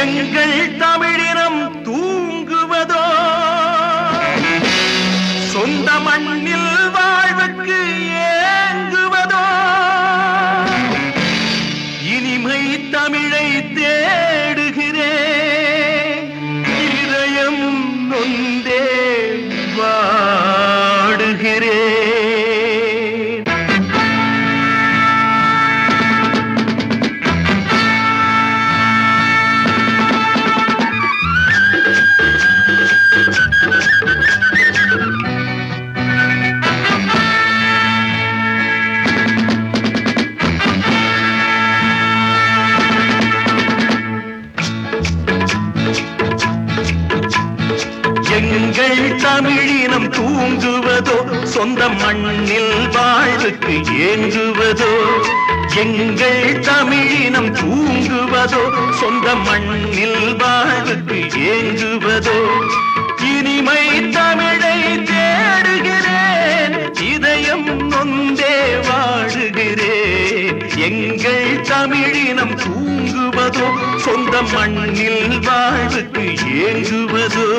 எங்கள் தமிழினம் தூங்குவதோ சொந்த மண்ணில் வாழ்வுக்கு ஏங்குவதோ இனிமை தமிழை தேடுகிறேன் இதயம் நொந்தே வாடுகிறேன் எங்கள் தமிழினம் தூங்குவதோ சொந்த மண்ணில் வாழ்வுக்கு ஏங்குவதோ எங்கள் தமிழினம் தூங்குவதோ சொந்த மண்ணில் வாழ்வுக்கு ஏங்குவதோ இனிமை தமிழை தேடுகிறேன் இதயம் நொந்தே வாடுகிறேன் எங்கள் தமிழினம் தூங்குவதோ சொந்த மண்ணில் வாழ்வுக்கு ஏங்குவதோ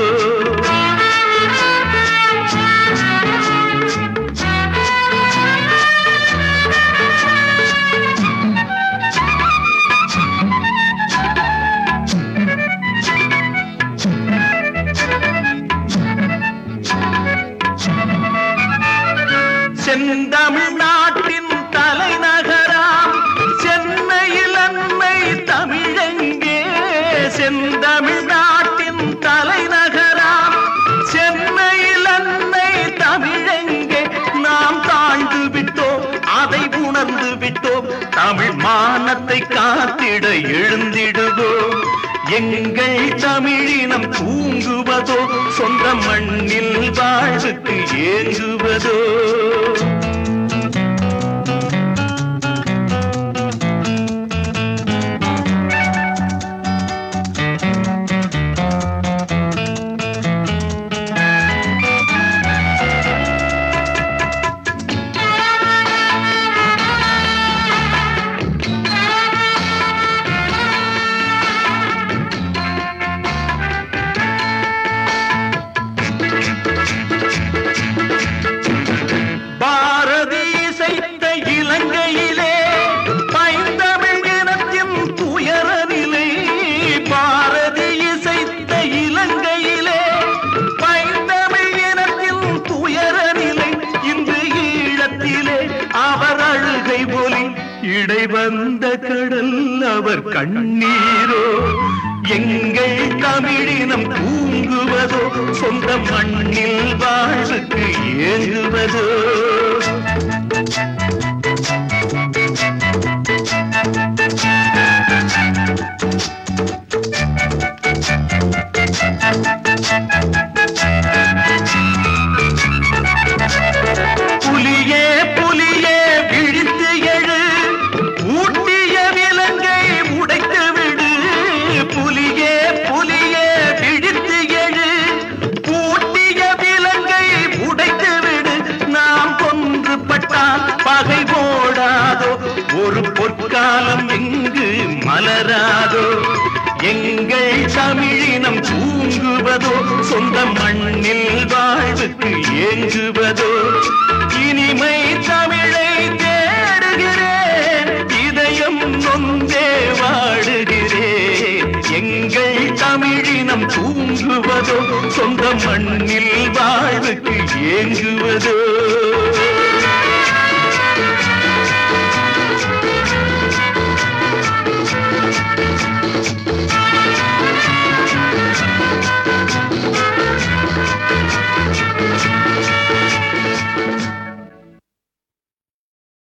செந்தமிழ்நாட்டின் தலைநகராம் சென்னையில் அன்னை தமிழெங்கே செந்தமிழ்நாட்டின் தலைநகராம் சென்னையில் அன்னை தமிழெங்கே நாம் தாழ்ந்து விட்டோம் அதை உணர்ந்து விட்டோம் தமிழ் மானத்தை காத்திட எழுந்திடுவோம் எங்கள் தமிழினம் தூங்குவதோ சொந்த மண்ணில் வாழ்வுக்கு ஏங்குவதோ பாரதி இசைத்த இலங்கையிலே பைந்தமிழ் இனத்தின் துயரநிலை பாரதி இசைத்த இலங்கையிலே பைந்தமிழ் இனத்தின் துயரநிலை இன்று ஈழத்திலே அவர் அழுகை ஒலி இடை வந்த கடல் அவர் கண்ணீரோ எங்கள் தமிழினம் தூங்குவதோ சொந்த மண்ணில் வாழ்வுக்கு ஏங்குவதோ புலியே புலியே விழித்து எழு ஊட்டிய விலங்கை உடைத்து விடு புலியே புலியே விழித்து எழு ஊட்டிய விலங்கை உடைத்து விடு நாம் கொன்று பட்டால் பகை போடாதோ ஒரு பொற்காலம் எங்கு மலராதோ எங்கள் தமிழினம் தூங்குவதோ சொந்த மண்ணில் வாழ்வுக்கு ஏங்குவதோ இனிமை தமிழை தேடுகிறேன் இதயம் நொந்தே வாடுகிறேன் எங்கள் தமிழினம் தூங்குவதோ சொந்த மண்ணில் வாழ்வுக்கு ஏங்குவதோ